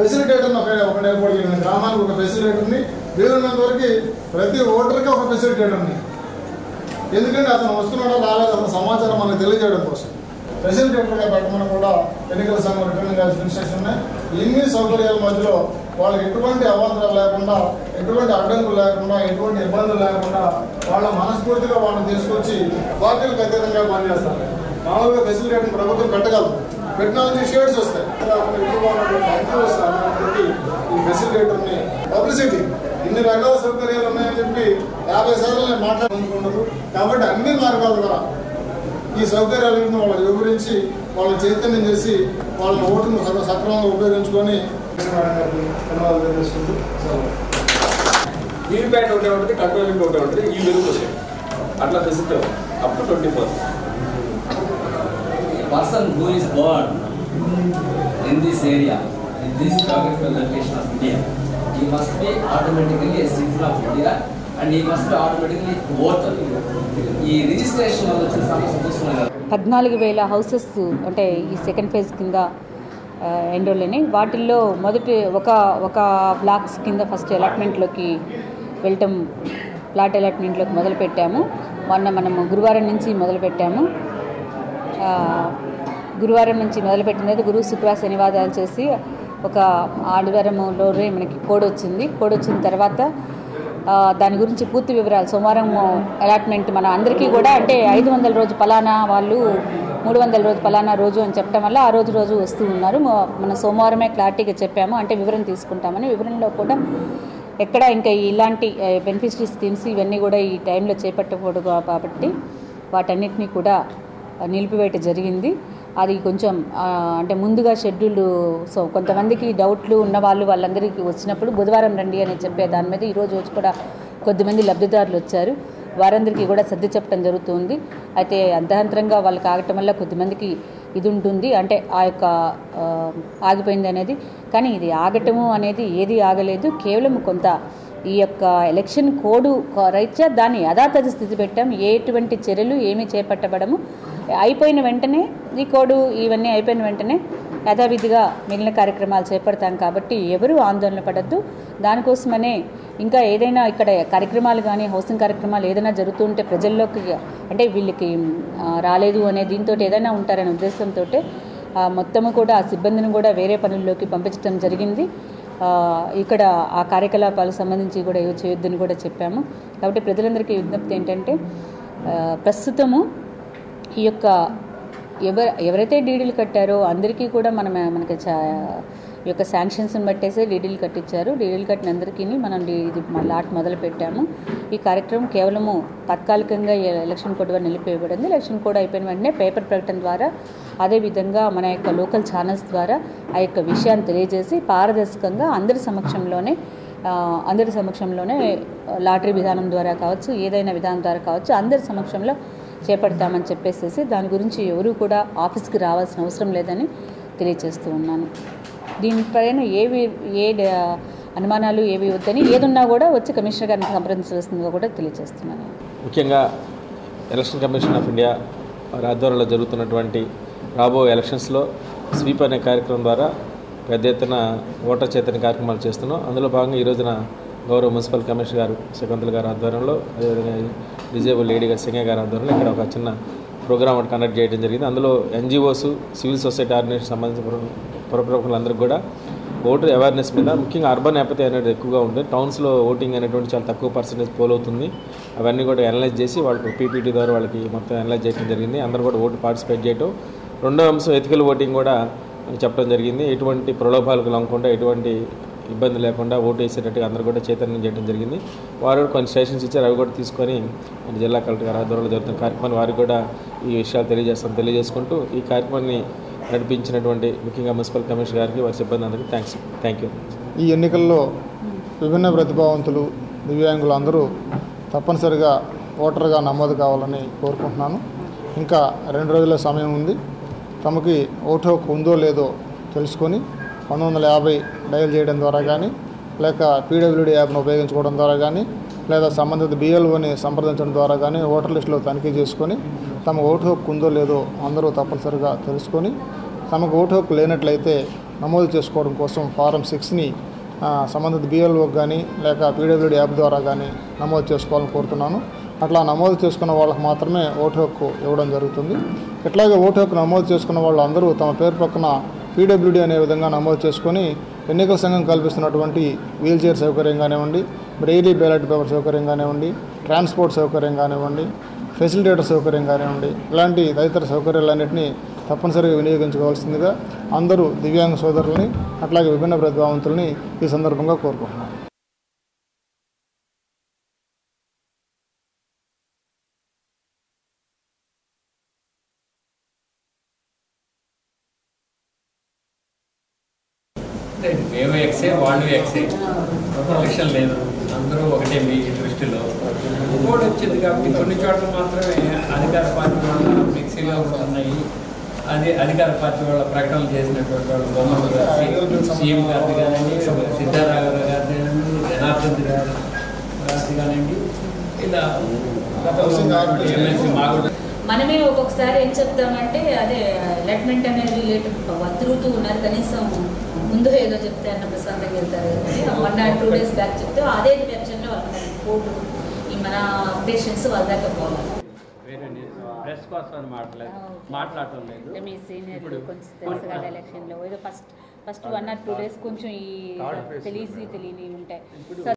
ఫెసిలిటేటర్ని ఒక ఒక ఏర్పాటు చేయండి గ్రామానికి ఒక ఫెసిలిటేటర్ని వీలున్నంత వరకు ప్రతి ఓటర్కి ఒక ఫెసిలిటేటర్ని ఎందుకంటే అతను వస్తున్నాడో రాలేదు అతని సమాచారం మనకు తెలియజేయడం కోసం ఫెసిలిటేటర్గా పెట్టమని కూడా ఎన్నికల సంఘం రిటర్నింగ్ ఇన్స్ట్రక్షన్ ఉన్నాయి ఎన్ని సౌకర్యాల మధ్యలో వాళ్ళకి ఎటువంటి అవాంతరాలు లేకుండా ఎటువంటి అడ్డంకులు లేకుండా ఎటువంటి ఇబ్బందులు లేకుండా వాళ్ళ మనస్ఫూర్తిగా వాళ్ళని తీసుకొచ్చి పార్టీలకు అతీతంగా పనిచేస్తారు మామూలుగా ఫెసిలిటేటర్ ప్రభుత్వం పెట్టగలదు పెట్టినాలని షేడ్స్ వస్తాయి అక్కడ ఎక్కువగా ఉన్నటువంటి IPOs అన్నటువంటి ఈ ఫెసిలిటేటర్ని పబ్లిసిటీ ఇన్ని రకాల సౌకర్యాలు ఉన్నాయని చెప్పి యాభై సార్లు నేను మాట్లాడుకుంటున్నారు కాబట్టి అన్ని మార్గాల ద్వారా ఈ సౌకర్యాలను వాళ్ళకి వివరించి వాళ్ళని చైతన్యం చేసి వాళ్ళ ఓటును సక్ర- సక్రమంగా ఉపయోగించుకొని ధన్యవాదాలు తెలియజేసుకుంటూ సెలవు. వీవీప్యాట్ ఒకటే ఉంటుంది కంట్రోలింగ్ ఒకటే ఉంటుంది ఈ వెలుగు వస్తాయి అట్లా facility up to twenty four A person who is born in this area, in this geographical location of India, he must be automatically a citizen of India and he must be automatically voter. ఈ registration వల్ల వచ్చిన సమస్య చూస్తున్నాం కదా పద్నాలుగు వేల houses అంటే ఈ సెకండ్ ఫేజ్ కింద ఆ, ఎన్రోల్ అయినాయి వాటిల్లో మొదటి ఒక ఒక బ్లాక్స్ కింద ఫస్ట్ అలాట్మెంట్లోకి వెళ్ళటం ప్లాట్ అలాట్మెంట్లోకి మొదలు పెట్టాము మొన్న మనము గురువారం నుంచి మొదలు పెట్టాము ఆ, గురువారం నుంచి మొదలుపెట్టిన తర్వాత గురువు శుక్ర శనివారాలు చేసి ఒక ఆదివారంలోనే మనకి కోడ్ వచ్చింది కోడ్ వచ్చిన తర్వాత ఆ, దాని గురించి పూర్తి వివరాలు సోమవారం అలాట్మెంట్ మన అందరికీ కూడా అంటే ఐదు వందల రోజు పలానా వాళ్ళు మూడు వందల రోజు పలానా రోజు అని చెప్పడం వల్ల ఆ రోజు రోజు వస్తూ ఉన్నారు మ- మన సోమవారమే క్లారిటీగా చెప్పాము అంటే వివరణ తీసుకుంటామని వివరణలో కూడా ఎక్కడ ఇంకా ఇలాంటి బెనిఫిషరీ స్కీమ్స్ ఇవన్నీ కూడా ఈ టైంలో చేపట్టకూడదు కాబట్టి వాటన్నిటినీ కూడా నిలిపివేయట జరిగింది అది కొంచెం ఆ, అంటే ముందుగా షెడ్యూల్ సో కొంతమందికి డౌట్లు ఉన్న వాళ్ళు వాళ్ళందరికీ వచ్చినప్పుడు బుధవారం రండి అని చెప్పే దాని మీద ఈరోజు వచ్చి కూడా కొద్దిమంది లబ్ధిదారులు వచ్చారు వారందరికీ కూడా సర్ది చెప్పడం జరుగుతుంది అయితే అర్ధాంతరంగా వాళ్ళకి ఆగటం వల్ల కొద్దిమందికి ఇది ఉంటుంది అంటే ఆ యొక్క ఆ, ఆగిపోయింది అనేది కానీ ఇది ఆగటము అనేది ఏది ఆగలేదు కేవలం కొంత ఈ యొక్క ఎలక్షన్ కోడ్ రైత్యా దాన్ని యథాతథ స్థితి పెట్టాం ఎటువంటి చర్యలు ఏమీ చేపట్టబడము అయిపోయిన వెంటనే ఈ కోడు ఇవన్నీ అయిపోయిన వెంటనే యథావిధిగా మిగిలిన కార్యక్రమాలు చేపడతాం కాబట్టి ఎవరు ఆందోళన పడద్దు దానికోసమనే ఇంకా ఏదైనా ఇక్కడ కార్యక్రమాలు కానీ హౌసింగ్ కార్యక్రమాలు ఏదైనా జరుగుతుంటే ప్రజల్లోకి అంటే వీళ్ళకి ఆ, రాలేదు అనే దీంతో ఏదైనా ఉంటారనే ఉద్దేశంతో మొత్తము కూడా ఆ సిబ్బందిని కూడా వేరే పనుల్లోకి పంపించడం జరిగింది ఆ, ఇక్కడ ఆ కార్యకలాపాలకు సంబంధించి కూడా ఏవి చేయొద్దని కూడా చెప్పాము కాబట్టి ప్రజలందరికీ విజ్ఞప్తి ఏంటంటే ఆ, ప్రస్తుతము ఈ యొక్క ఎవరు ఎవరైతే డీడీలు కట్టారో అందరికీ కూడా మనం మనకి చా ఈ యొక్క శాంక్షన్స్ని బట్టేసే డీడీలు కట్టించారు డీడీలు కట్టిన అందరికీ మనం డీ- ఇది మ- లాట్ మొదలు పెట్టాము ఈ కార్యక్రమం కేవలము తాత్కాలికంగా ఈ ఎలక్షన్ కోడ్ వల్ల నిలిపివేయబడింది ఎలక్షన్ కోడ్ అయిపోయిన వెంటనే పేపర్ ప్రకటన ద్వారా అదేవిధంగా మన యొక్క లోకల్ ఛానల్స్ ద్వారా ఆ యొక్క విషయాన్ని తెలియజేసి పారదర్శకంగా అందరి సమక్షంలోనే ఆ, అందరి సమక్షంలోనే లాటరీ విధానం ద్వారా కావచ్చు ఏదైనా విధానం ద్వారా కావచ్చు అందరి సమక్షంలో చేపడతామని చెప్పేసేసి దాని గురించి ఎవరు కూడా ఆఫీస్కి రావాల్సిన అవసరం లేదని తెలియజేస్తూ ఉన్నాను దీనిపైన ఏవి ఏ డ- అనుమానాలు ఏవి వద్దని ఏదున్నా కూడా వచ్చి కమిషనర్ గారిని సంప్రదించవలసిందిగా కూడా తెలియజేస్తున్నాను ముఖ్యంగా ఎలక్షన్ కమిషన్ ఆఫ్ ఇండియా వారి ఆధ్వర్యంలో జరుగుతున్నటువంటి రాబో ఎలక్షన్స్లో స్వీప్ అనే కార్యక్రమం ద్వారా పెద్ద ఎత్తున ఓటర్ చైతన్య కార్యక్రమాలు చేస్తున్నాం అందులో భాగంగా ఈ రోజున గౌరవ మున్సిపల్ కమిషనర్ గారు శకుంతల గారి ఆధ్వర్యంలో అదేవిధంగా డిజేబుల్ లేడీ గారు సింగ గారి ఆధ్వర్యంలో ఇక్కడ ఒక చిన్న ప్రోగ్రామ్ ఒకటి కండక్ట్ చేయడం జరిగింది అందులో ఎన్జిఓస్ సివిల్ సొసైటీ ఆర్గనైజేషన్ సంబంధించిన పుర- పురప్రముఖులందరికీ కూడా ఓటర్ అవేర్నెస్ మీద ముఖ్యంగా అర్బన్ యాపతి అనేది ఎక్కువగా ఉంటుంది టౌన్స్లో ఓటింగ్ అనేటువంటి చాలా తక్కువ పర్సెంటేజ్ పోల్ అవుతుంది అవన్నీ కూడా అనలైజ్ చేసి వాళ్ళకి పీపీటీ ద్వారా వాళ్ళకి మొత్తం అనలైజ్ చేయడం జరిగింది అందరూ కూడా ఓటు పార్టిసిపేట్ చేయటం రెండో అంశం ఎథికల్ ఓటింగ్ కూడా చెప్పడం జరిగింది ఎటువంటి ప్రలోభాలకు లొంగకుండా ఎటువంటి ఇబ్బంది లేకుండా ఓటు వేసేటట్టుగా అందరూ కూడా చైతన్యం చేయడం జరిగింది వారు కూడా కొన్ని స్టేషన్స్ ఇచ్చారు అవి కూడా తీసుకొని మన జిల్లా కలెక్టర్ గారి ఆధ్వర్యంలో జరుగుతున్న కార్యక్రమాన్ని వారికి కూడా ఈ విషయాలు తెలియజేస్తాం తెలియజేసుకుంటూ ఈ కార్యక్రమాన్ని నడిపించినటువంటి ముఖ్యంగా మున్సిపల్ కమిషనర్ గారికి వారి సిబ్బంది అందరికీ థ్యాంక్స్ థ్యాంక్ యూ ఈ ఎన్నికల్లో విభిన్న ప్రతిభావంతులు దివ్యాంగులు అందరూ తప్పనిసరిగా ఓటర్గా నమోదు కావాలని కోరుకుంటున్నాను ఇంకా రెండు రోజుల సమయం ఉంది తమకి ఓటు హక్కు ఉందో లేదో తెలుసుకొని పంతొమ్మిది వందల యాభై డయల్ చేయడం ద్వారా కానీ లేక పీడబ్ల్యూడీ యాప్ను ఉపయోగించుకోవడం ద్వారా కానీ లేదా సంబంధిత బిఎల్ఓని సంప్రదించడం ద్వారా కానీ ఓటర్ లిస్టులో తనిఖీ చేసుకొని తమ ఓటు హక్కు ఉందో లేదో అందరూ తప్పనిసరిగా తెలుసుకొని తమకు ఓటు హక్కు లేనట్లయితే నమోదు చేసుకోవడం కోసం ఫారం సిక్స్ని సంబంధిత బిఎల్ఓకి కానీ లేక పీడబ్ల్యూడి యాప్ ద్వారా కానీ నమోదు చేసుకోవాలని కోరుతున్నాను అట్లా నమోదు చేసుకున్న వాళ్ళకి మాత్రమే ఓటు హక్కు ఇవ్వడం జరుగుతుంది ఇట్లాగే ఓటు హక్కు నమోదు చేసుకున్న వాళ్ళు అందరూ తమ పేరు పక్కన పీడబ్ల్యూడి అనే విధంగా నమోదు చేసుకొని ఎన్నికల సంఘం కల్పిస్తున్నటువంటి వీల్ చైర్ సౌకర్యం కానివ్వండి బ్రెయిలీ బ్యాలెట్ పేపర్ సౌకర్యం కానివ్వండి ట్రాన్స్పోర్ట్ సౌకర్యం కానివ్వండి ఫెసిలిటేటర్ సౌకర్యం కానివ్వండి ఇలాంటి తదితర సౌకర్యాలన్నింటినీ తప్పనిసరిగా వినియోగించుకోవాల్సిందిగా అందరూ దివ్యాంగ సోదరుల్ని అట్లాగే విభిన్న ప్రతిభావంతుల్ని ఈ సందర్భంగా కోరుకుంటున్నాను మేము ఎక్సే వాళ్ళు ఎక్సే ఎలక్షన్ లేదు అందరూ ఒకటే మీ దృష్టిలో ఇంకోటి వచ్చింది కాబట్టి కొన్ని చోట్ల మాత్రమే అధికార పార్టీ వాళ్ళ ఫ్లెక్సీగా ఉన్నాయి అది అధికార పార్టీ వాళ్ళ ప్రకటనలు చేసినటువంటి వాళ్ళ బొమ్మలు రాసి సీఎం గారిది కానివ్వండి సిద్ధారాఘవ గారిది కానివ్వండి జనార్దన్ గారి గారిది కానివ్వండి ఇలా ఎమ్మెల్సీ మాగుడు మనమే ఒక్కొక్కసారి ఏం చెప్తామంటే అదే లెఫ్టినెంట్ అనేది లేట్ తిరుగుతూ ఉన్నారు కనీసం ముందు ఏదో చెప్తే అన్న ప్రశాంతంగా వెళ్తారు కానీ one or two days back చెప్తే అదే డైరెక్షన్లో వాళ్ళకి కోర్టు ఈ మన అప్డేషన్స్ వాళ్ళ దాకా పోవాలి వేరే ప్రెస్ కోసం మాట్లాడలేదు మాట్లాడటం లేదు అంటే మీ సీనియర్ కొంచెం తెలుసు కదా ఎలక్షన్లో ఏదో first first one or two days కొంచెం ఈ తెలిసి తెలియని ఉంటాయి సో